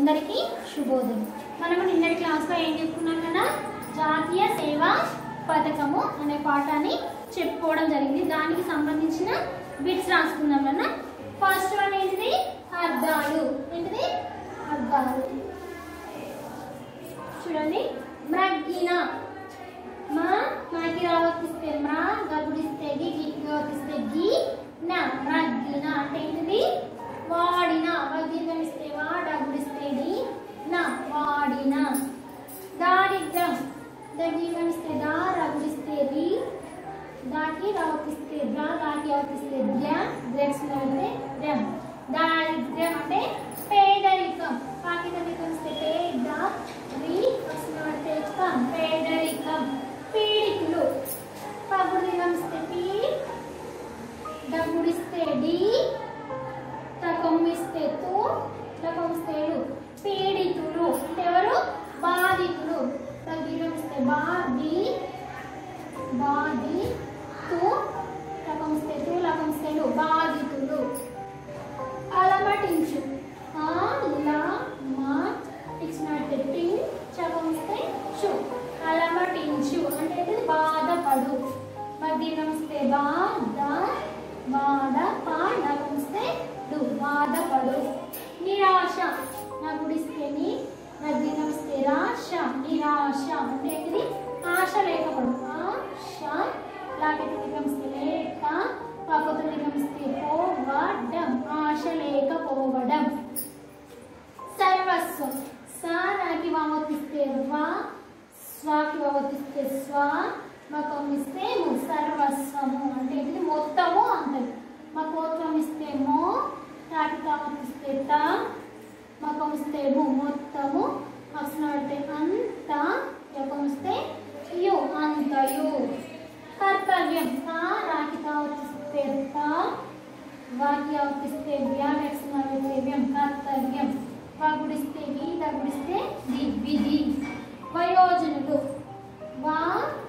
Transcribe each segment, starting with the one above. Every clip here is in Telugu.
అందరికీ శుభోదయం మనము నిన్నటి క్లాస్లో ఏం చెప్పుకున్నాం కదా జాతీయ సేవా పథకము అనే పాఠాన్ని చెప్పుకోవడం జరిగింది దానికి సంబంధించిన బిట్స్ రాసుకున్నాం అన్న ఫస్ట్ వన్ ఏంటిది అర్థాలు ఏంటిది అర్థాలు చూడండి మ్రగ్గిన మా మాకి రావర్తిస్తే మ్రా గగుడిస్తే గి గీకి రావర్తిస్తే గి నా మ్రగ్గిన అంటే ఏంటిది వాడిన వగ్గిరం ఇస్తే వా డగుడిస్తే డి నా వాడిన దారిద్రం దగ్గరం ఇస్తే దా రగుడిస్తే రి దాకి రావర్తిస్తే దా దాకి రావర్తిస్తే ద్య ద్రెక్స్ అంటే ద్రం దారిద్ర్యం అంటే పేదరికం పాకి దగ్గరం ఇస్తే పేద రి వస్తున్నట్టే కం పేదరికం పీడితులు పగుడి నమిస్తే పీ డబ్బుడిస్తే డి తకొమ్మిస్తే తు తకొమ్మిస్తే డు పీడితులు అంటే ఎవరు బాధితులు తగ్గిస్తే బాధి బాధి తు తకొమ్మిస్తే తు లకొమ్మిస్తే డు బాధితులు అలమటించు ఆ లా మా ఇచ్చినట్టు టింగ్ చకొమ్మిస్తే చు అలమటించు అంటే ఇది బాధపడు మధ్యనమిస్తే బాధ బాధ పాడమిస్తే డు బాధపడు నిరాశ నా గుడిస్తే నీ మధ్యనమిస్తే రాశ నిరాశ అంటే ఇది ఆశ లేకపోవడం ఆశ లాగైతే నిగమిస్తే లేక కాకపోతే నిగమిస్తే పోవడం ఆశ లేకపోవడం సర్వస్వం సారాకి వామతిస్తే వా స్వాకి వామతిస్తే స్వ మకం ఇస్తే ము సర్వస్వము అంటే ఇది మొత్తము అంటది మకోత్వం ఇస్తే మో తాకి తామతిస్తే తా మకం ఇస్తే ము మొత్తము అక్షరం అంటే అంత యకం ఇస్తే యు అంతయు కర్తవ్యం తా రాకి తావతిస్తే తా వాక్య అవతిస్తే వ్యావ్యక్ష్యం కర్తవ్యం వాగుడిస్తే వి దగుడిస్తే ది విధి వయోజనులు వా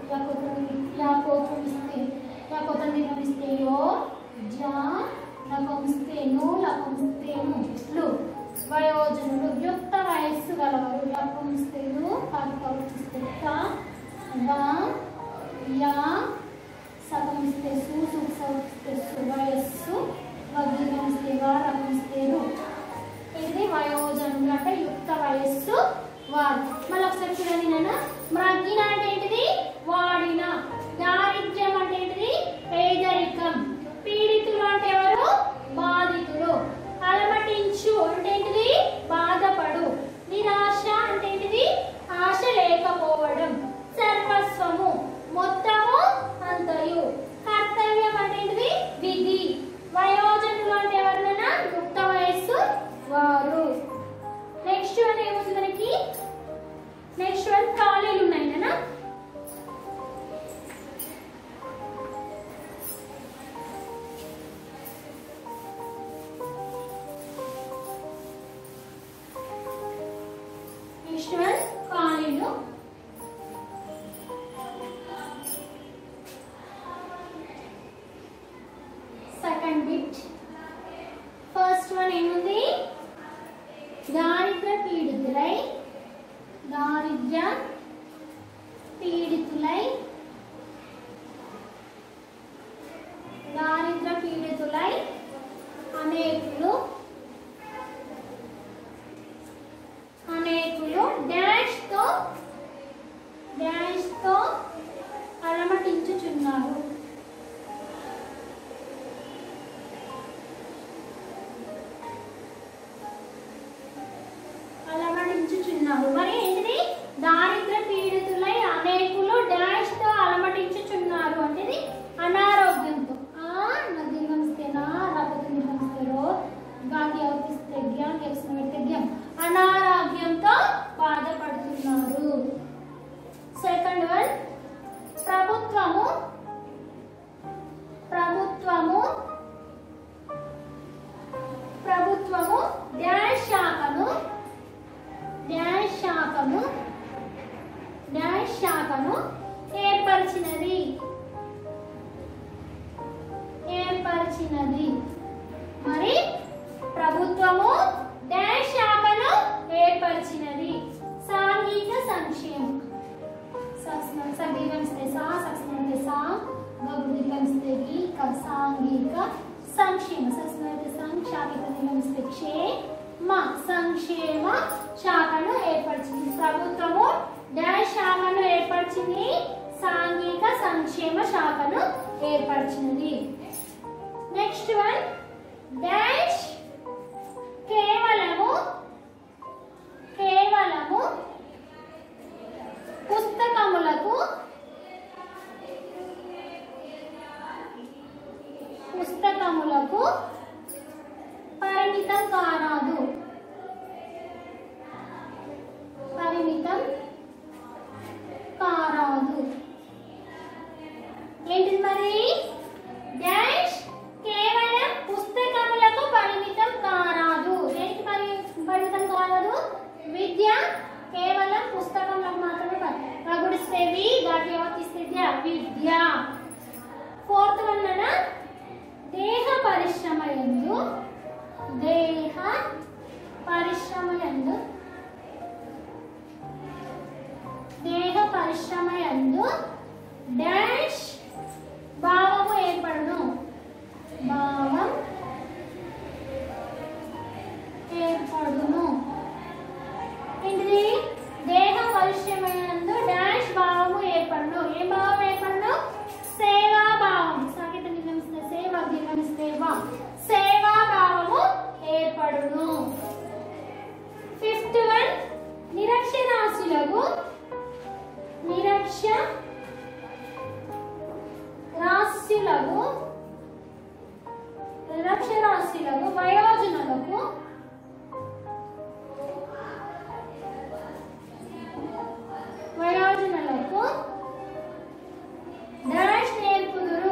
యాకోత్రమిస్తే యాకోత్రం గమిస్తే యో జా లకంస్తే ను లకంస్తే ను లు వయోజనులు యుక్త వయస్సు గలవారు లకంస్తే ను కాకిస్తే తా వా యా సగమిస్తే సు సుసమిస్తే సు వయస్సు వగ్గిగమిస్తే వా రమిస్తే రు ఇది వయోజనులు అంటే యుక్త వయస్సు వారు మళ్ళీ ఒకసారి చూడండి నాన్న మ్రగ్గిన అంటే ఏంటిది వాడిన దారిద్ర్యం అంటే ఏంటిది పేదరికం పీడితులు అంటే ఎవరు బాధితులు అలమటించు అంటే ఏంటిది బాధపడు నిరాశ అంటే ఏంటిది ఆశ లేకపోవడం సర్వస్వము మొత్తము అంతయు కర్తవ్యం అంటే ఏంటిది విధి వయోజనులు అంటే ఎవరినైనా యుక్త వయస్సు వారు నెక్స్ట్ వన్ ఏముంది మనకి నెక్స్ట్ వన్ ఖాళీలు ఉన్నాయి కదా నెక్స్ట్ వన్ ఖాళీలు సెకండ్ బిట్ ఫస్ట్ వన్ ఏముంది దారిద్ర పీడితులై దారిద్ర్య పీడితులై దారిద్ర పీడితులై అనేకులు అనేకులు డాష్ తో డాష్ తో అలమటించుచున్నారు అలమటించుచున్నారు మరి ఏంటిది దారిద్ర పీడితులై అనేకులు డాష్ తో అలమటించుచున్నారు అంటే ఇది అనారోగ్యంతో ఆ నది నమస్తే నా రాకపోతే నమస్తే రో గాలి అవతిస్తే గ్యాం ఎక్స్ పెడితే గ్యాం అనారోగ్యంతో బాధపడుతున్నారు సెకండ్ వన్ ప్రభుత్వము ప్రభుత్వము ప్రభుత్వము డాష్ శాఖను డాష్ శాఖను డాష్ శాఖను ఏర్పరిచినది ఏర్పరిచినది మరి ప్రభుత్వము డాష్ శాఖను గమిస్తే గీక సాంఘిక సంక్షేమ సస్మైతే సంక్షాపిత గమిస్తే క్షేమ సంక్షేమ శాఖను ఏర్పరిచింది ప్రభుత్వము డాష్ శాఖను ఏర్పరిచింది సాంఘిక సంక్షేమ శాఖను ఏర్పరిచినది నెక్స్ట్ వన్ డాష్ కేవలము కేవలము పుస్తకములకు పుస్తకములకు పరిమితం కారాదు పరిమితం కారాదు ఏంటిది మరి డాష్ కేవలం పుస్తకములకు పరిమితం కారాదు ఏంటి పరి పరిమితం కారాదు విద్య కేవలం పుస్తకములకు మాత్రమే పరి- రగుడిస్తే వి దాటి వర్తిస్తే ద్య, విద్య ఫోర్త్ వన్ అన్న దేహ పరిశ్రమ ఎందు దేహ పరిశ్రమ ఎందు దేహ పరిశ్రమ ఎందు డాష్ భావము ఏర్పడును భావం ఏర్పడును ఏంటిది దేహ పరిశ్రమ యందు డాష్ భావము ఏర్పడును ఏ భావం ఏర్పడును సేవా భావం సాకేత నిర్గమిస్తే సేవ నిర్గమిస్తే వా సేవా భావము ఏర్పడును ఫిఫ్త్ వన్ నిరక్షరాస్యులకు నిరక్ష రాస్యులకు నిరక్షరాస్యులకు వయోజనులకు వయోజనులకు డాష్ నేర్పుదురు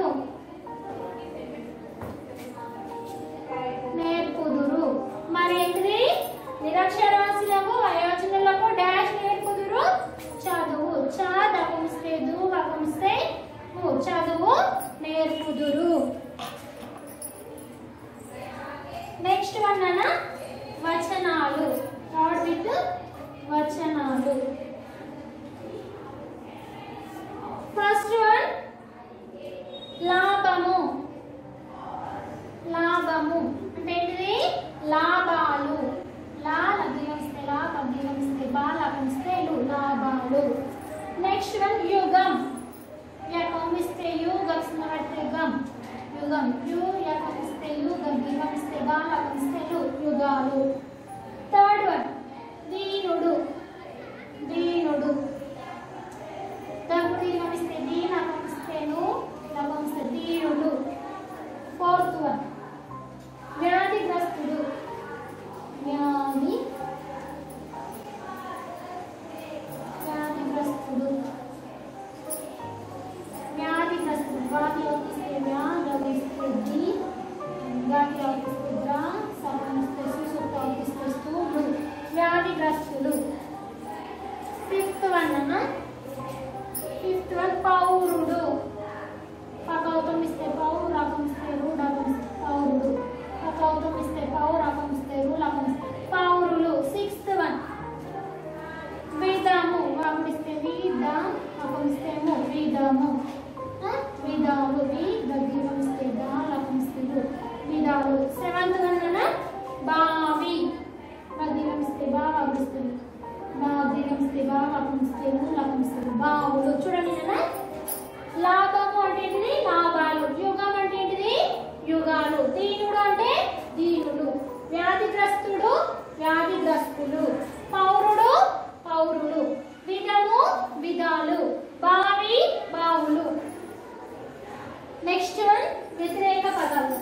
నేర్పుదురు మరేంటిది నిరక్షరాస్యులకు వయోజనులకు డాష్ నేర్పుదురు చదువు చ దపమిస్తే దు వపమిస్తే ము చదువు నేర్పుదురు నెక్స్ట్ వన్ అన్న వచనాలు థర్డ్ విత్ వచనాలు ఫస్ట్ వన్ లాభము లాభము అంటే ఏంటిది లాభాలు లా లగ్నమిస్తే లా లగ్నమిస్తే బా లగ్నమిస్తే లు లాభాలు నెక్స్ట్ వన్ యుగం యకమిస్తే యు గమిస్తే పడితే గం యుగం యు యకమిస్తే యు గం గిగమిస్తే గా లగ్నమిస్తే లు యుగాలు థర్డ్ వన్ దీనుడు దీనుడు దానికి గమిస్తే దీ లగమిస్తే ను లగమిస్తే దీనుడు ఫోర్త్ వన్ వ్యాధిగ్రస్తుడు వ్యాధి వ్యాధిగ్రస్తుడు వ్యాధిగ్రస్తుడు వ్యాధి వర్తిస్తే వ్యా గమిస్తే ది వ్యాధి వర్తిస్తే ద్రా సగమిస్తే సుసుప్త వర్తిస్తే స్థూలు వ్యాధిగ్రస్తుడు ఫిఫ్త్ వన్ అన్న ఫిఫ్త్ వన్ పౌరుడు పకౌతం ఇస్తే పౌరు రకం ఇస్తే రు రకం ఇస్తే పౌరుడు పకౌతం ఇస్తే పౌరు రకం ఇస్తే రు రకం ఇస్తే పౌరులు సిక్స్త్ వన్ విధము రకం ఇస్తే విధ రకం ఇస్తే ము విధము ఆ? విధాలు వి దగ్గరం ఇస్తే దా రకం ఇస్తే రు విధాలు సెవెంత్ వన్ అన్న బావి దగ్గరం ఇస్తే బా రకం ఇస్తే రు. బాధ్యం ఇస్తే బా రకం ఇస్తే రు రకం ఇస్తే రు. బావులు చూడండి నాన్న లాభము అంటే ఏంటిది లాభాలు యుగం అంటే ఏంటిది యుగాలు దీనుడు అంటే దీనుడు వ్యాధిగ్రస్తుడు వ్యాధిగ్రస్తులు పౌరుడు పౌరులు విధము విధాలు బావి బావులు నెక్స్ట్ వన్ వ్యతిరేక పదాలు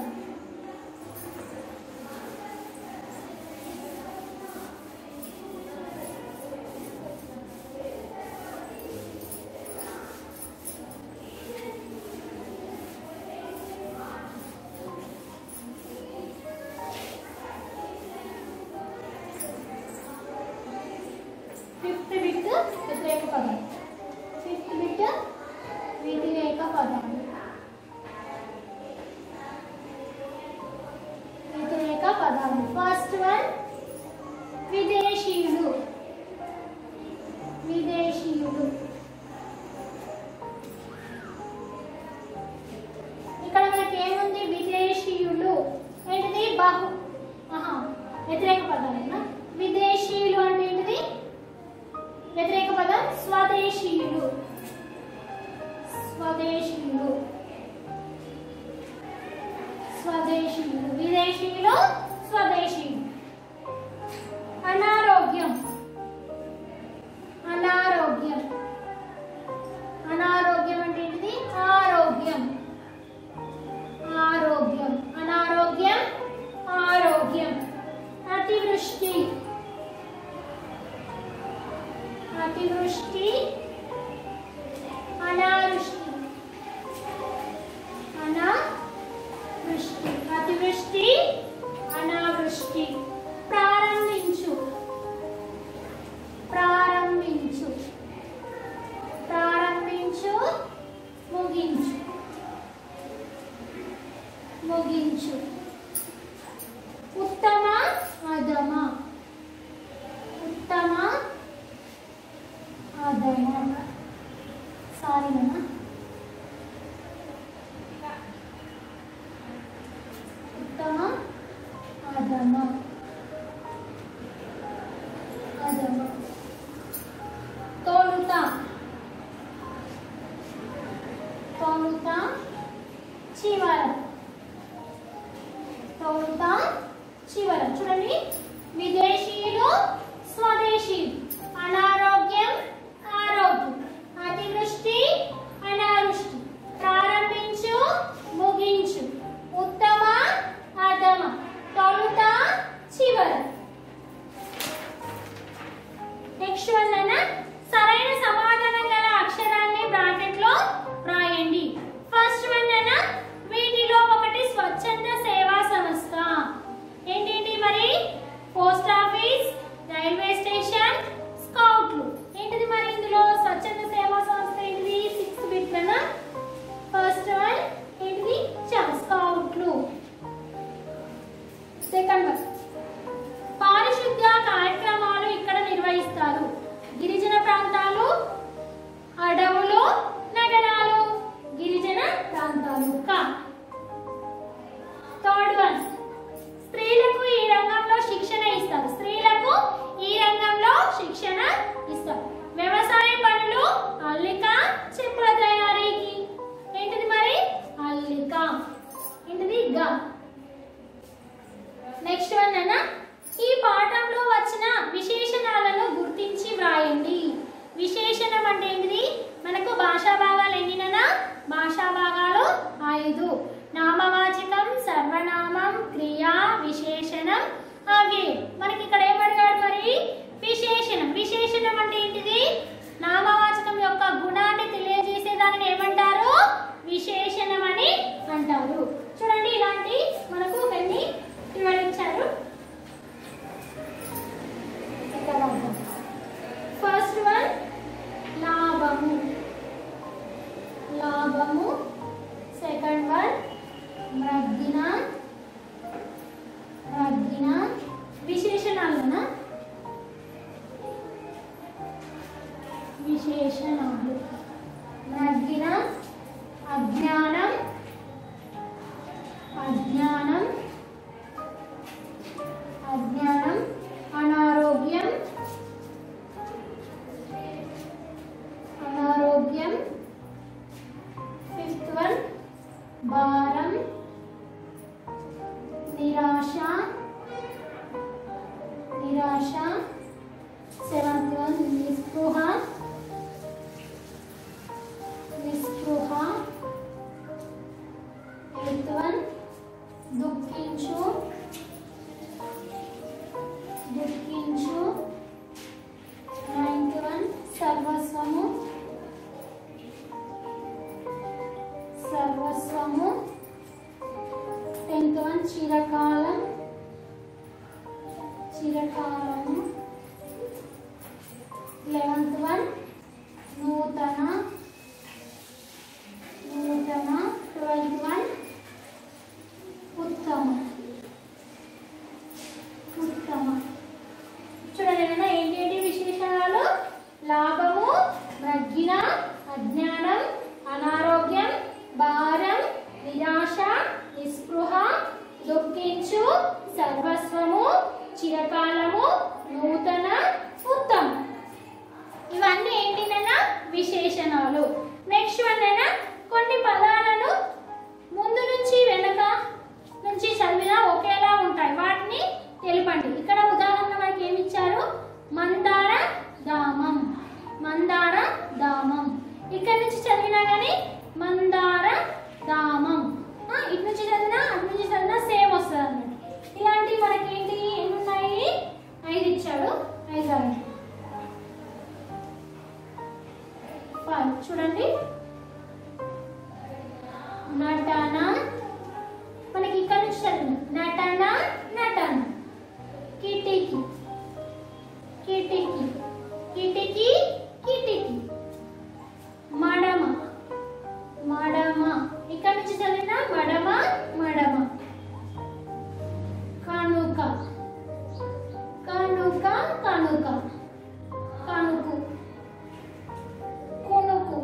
ఫిఫ్త్ బిట్ వ్యతిరేక పదం ఫిఫ్త్ బిట్ వ్యతిరేక పదం వ్యతిరేక పదాలు ఫస్ట్ వన్ విదేశీయులు విదేశీయులు విదేశీయులు అంటే ఏంటిది వ్యతిరేక పదం స్వదేశీయులు స్వదేశీయులు స్వదేశీయులు విదేశీయులు స్వదేశీయులు అనారోగ్యం అనారోగ్యం అనారోగ్యం అంటే ఏంటిది ఆరోగ్యం ఆరోగ్యం అనారోగ్యం ఆరోగ్యం అతివృష్టి అతివృష్టి అనావృష్టి అనావృష్టి అతివృష్టి అనావృష్టి ప్రారంభించు ప్రారంభించు ప్రారంభించు ముగించు ముగించు ఉత్తమ అధమ ఉత్తమ అధమ సారీ అమ్మా ఉత్తమ అధమ అధమ తోలుత తోలుత చివర తోలుత చివర చూడండి విదేశీయులు స్వదేశీయులు అనారోగ్యం ఆరోగ్యం అతివృష్టి అనావృష్టి ప్రారంభించు ముగించు ఉత్తమ అధమ తొలుత చివర నెక్స్ట్ వన్ అన్న సరైన సమాధానం గల అక్షరాన్ని బ్రాకెట్ లో రాయండి ఫస్ట్ వన్ అన్న వీటిలో ఒకటి స్వచ్ఛంద సేవా సంస్థ ఏంటేంటి మరి పోస్ట్ ఆఫీస్ రైల్వే స్టేషన్ స్కౌట్లు ఏంటిది మరి ఇందులో స్వచ్ఛంద సేవా సంస్థ ఏంటిది సిక్స్త్ బిట్ అన్న ఫస్ట్ వన్ ఏంటిది చ స్కౌట్లు సెకండ్ వన్ పారిశుద్ధ్య కార్యక్రమాలు ఇక్కడ నిర్వహిస్తారు గిరిజన ప్రాంతాలు అడవులు నగరాలు గిరిజన ప్రాంతాలు కా థర్డ్ వన్ స్త్రీలకు ఈ రంగంలో శిక్షణ ఇస్తారు స్త్రీలకు ఈ రంగంలో శిక్షణ ఇస్తారు వ్యవసాయ పనులు అల్లిక చెప్పుల తయారీకి ఏంటిది మరి అల్లిక ఏంటిది గా నెక్స్ట్ వన్ అన్న ఈ పాఠంలో వచ్చిన విశేషణాలను గుర్తించి వ్రాయండి విశేషణం అంటే ఏంటిది మనకు భాషా భాగాలు ఎన్నిననా భాషా భాగాలు ఐదు నామవాచకం సర్వనామం క్రియ విశేషణం అవి మనకి ఇక్కడ ఏమడిగాడు మరి విశేషణం విశేషణం అంటే ఏంటిది నామవాచకం యొక్క గుణాన్ని తెలియజేసే దానిని ఏమంటారు విశేషణం అని అంటారు చూడండి ఇలాంటి మనకు కొన్ని వివరించారు ఫస్ట్ వన్ లాభము లాభము సెకండ్ వన్ మ్రగ్గిన మ్రగ్గిన విశేషణాలనా విశేషణాలు మ్రగ్గిన అజ్ఞానం అజ్ఞానం అజ్ఞానం అనారోగ్యం అనారోగ్యం ఫిఫ్త్ వన్ భారం నిరాశ నిరాశ సెవెంత్ వన్ నిస్పృహ నిస్పృహ ఎయిత్ వన్ దుఃఖించు దుఃఖించు నైన్త్ వన్ సర్వస్వము సర్వస్వము టెన్త్ వన్ చిరకాలం చిరకాలము లెవెన్త్ వన్ నూతన నూతన ట్వెల్త్ వన్ ఉత్తమ ఉత్తమ చూడండి ఏమైనా ఏంటి ఏంటి విశేషణాలు లాభము మ్రగ్గిన అజ్ఞానం అనారోగ్యం భారం నిరాశ నిస్పృహ దుఃఖించు సర్వస్వము చిరకాలము నూతన ఉత్తమం ఇవన్నీ ఏంటినైనా విశేషణాలు నెక్స్ట్ వన్ అయినా కొన్ని పదాలను ముందు నుంచి వెనక నుంచి చదివినా ఒకేలా ఉంటాయి వాటిని తెలపండి ఇక్కడ ఉదాహరణ మనకి ఏమి ఇచ్చారు మందార దామం మందార దామం ఇక్కడ నుంచి చదివినా కానీ మందార దామం ఆ, ఇటు నుంచి చదివినా అటు నుంచి చదివినా సేమ్ వస్తుంది అన్నమాట ఇలాంటివి మనకి ఏంటి ఎన్ని ఉన్నాయి ఐదు ఇచ్చాడు ఐదు రాయండి. ఫైవ్ చూడండి నటన మనకి ఇక్కడ నుంచి చదివిన నటన నటన కిటికీ కిటికీ కిటికీ కిటికీ మడమ మడమ ఇక్కడ నుంచి చదివిన మడమ మడమ కనుక కనుక కనుక కనుకు కునుకు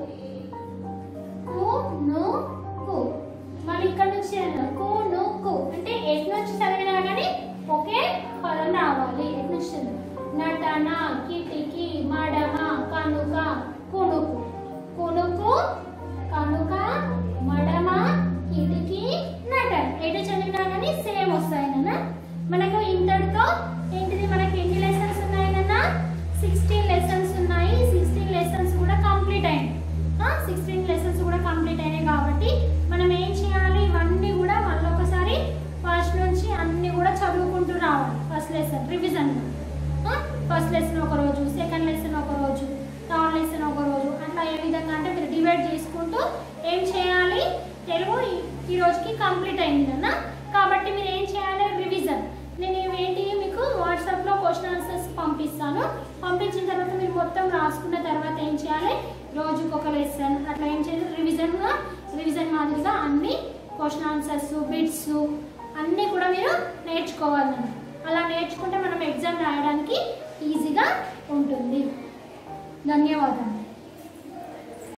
కునుకు మళ్ళీ ఇక్కడ నుంచి చదివిన కునుకు అంటే ఎటు నుంచి చదివినా కానీ ఒకే పదం రావాలి ఎటు నుంచి చదివిన నటన కిటికీ మడమ కనుక కునుకు కునుకు కనుక మడమ కిటికీ నటన ఎటు చదివినా కానీ సేమ్ వస్తాయి నాన్న మనకు ఇంతటితో ఏంటిది మనకి ఎన్ని లెసన్స్ ఉన్నాయి నాన్న సిక్స్టీన్ లెసన్స్ ఉన్నాయి సిక్స్టీన్ లెసన్స్ కూడా కంప్లీట్ అయింది సిక్స్టీన్ లెసన్స్ కూడా కంప్లీట్ అయినాయి కాబట్టి మనం ఏం చేయాలి ఇవన్నీ కూడా మళ్ళీ ఒకసారి ఫస్ట్ నుంచి అన్ని కూడా చదువుకుంటూ రావాలి first lesson revision first lesson ఒక రోజు సెకండ్ లెసన్ ఒక రోజు థర్డ్ లెసన్ ఒక రోజు అట్లా ఏ విధంగా అంటే మీరు డివైడ్ చేసుకుంటూ ఏం చేయాలి తెలుగు ఈ- ఈ రోజుకి కంప్లీట్ అయింది కదా కాబట్టి మీరు ఏం చేయాలి రివిజన్ నేను ఇవేంటి మీకు వాట్సాప్లో క్వశ్చన్ ఆన్సర్స్ పంపిస్తాను పంపించిన తర్వాత మీరు మొత్తం రాసుకున్న తర్వాత ఏం చేయాలి రోజుకి ఒక లెసన్ అట్లా ఏం చేయాలి రివిజన్ రివిజన్ మాదిరిగా అన్ని క్వశ్చన్ ఆన్సర్స్ బిట్స్ అన్నీ కూడా మీరు నేర్చుకోవాలి అలా నేర్చుకుంటే మనం ఎగ్జామ్ రాయడానికి ఈజీగా ఉంటుంది ధన్యవాదాలు